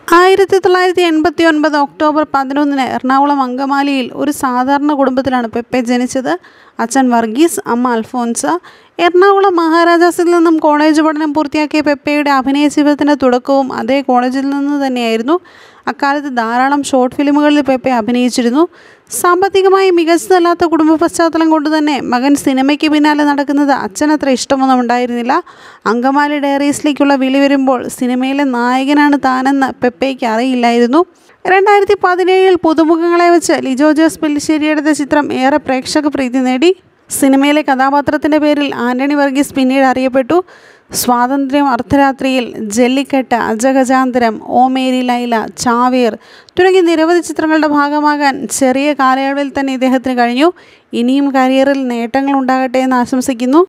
ആയിരത്തി തൊള്ളായിരത്തി എൺപത്തി ഒൻപത് ഒക്ടോബർ പതിനൊന്നിന് എറണാകുളം അങ്കമാലിയിൽ ഒരു സാധാരണ കുടുംബത്തിലാണ് പെപ്പെ ജനിച്ചത് അച്ഛൻ വർഗീസ് അമ്മ അൽഫോൻസ എറണാകുളം മഹാരാജാസിൽ നിന്നും കോളേജ് പഠനം പൂർത്തിയാക്കിയ പെപ്പയുടെ അഭിനയ ജീവിതത്തിൻ്റെ തുടക്കവും അതേ കോളേജിൽ നിന്ന് തന്നെയായിരുന്നു അക്കാലത്ത് ധാരാളം ഷോർട്ട് ഫിലിമുകളിൽ പെപ്പെ അഭിനയിച്ചിരുന്നു സാമ്പത്തികമായി മികച്ചതല്ലാത്ത കുടുംബ പശ്ചാത്തലം കൊണ്ട് തന്നെ മകൻ സിനിമയ്ക്ക് പിന്നാലെ നടക്കുന്നത് അച്ഛനത്ര ഇഷ്ടമൊന്നും ഉണ്ടായിരുന്നില്ല അങ്കമാലി ഡയറീസിലേക്കുള്ള വിളി വരുമ്പോൾ സിനിമയിലെ നായകനാണ് താനെന്ന് പെപ്പയ്ക്ക് അറിയില്ലായിരുന്നു രണ്ടായിരത്തി പതിനേഴിൽ പുതുമുഖങ്ങളെ വെച്ച് ലിജോ ജോസ് പെല്ലിശ്ശേരി എടുത്ത ചിത്രം ഏറെ പ്രേക്ഷക പ്രീതി നേടി സിനിമയിലെ കഥാപാത്രത്തിൻ്റെ പേരിൽ ആന്റണി വർഗീസ് പിന്നീട് അറിയപ്പെട്ടു സ്വാതന്ത്ര്യം അർദ്ധരാത്രിയിൽ ജല്ലിക്കെട്ട് അജഗജാന്തരം ഓ മേരി ലൈല ചാവേർ തുടങ്ങിയ നിരവധി ചിത്രങ്ങളുടെ ഭാഗമാകാൻ ചെറിയ കാലയളവിൽ തന്നെ ഇദ്ദേഹത്തിന് കഴിഞ്ഞു ഇനിയും കരിയറിൽ നേട്ടങ്ങൾ ഉണ്ടാകട്ടെ എന്ന് ആശംസിക്കുന്നു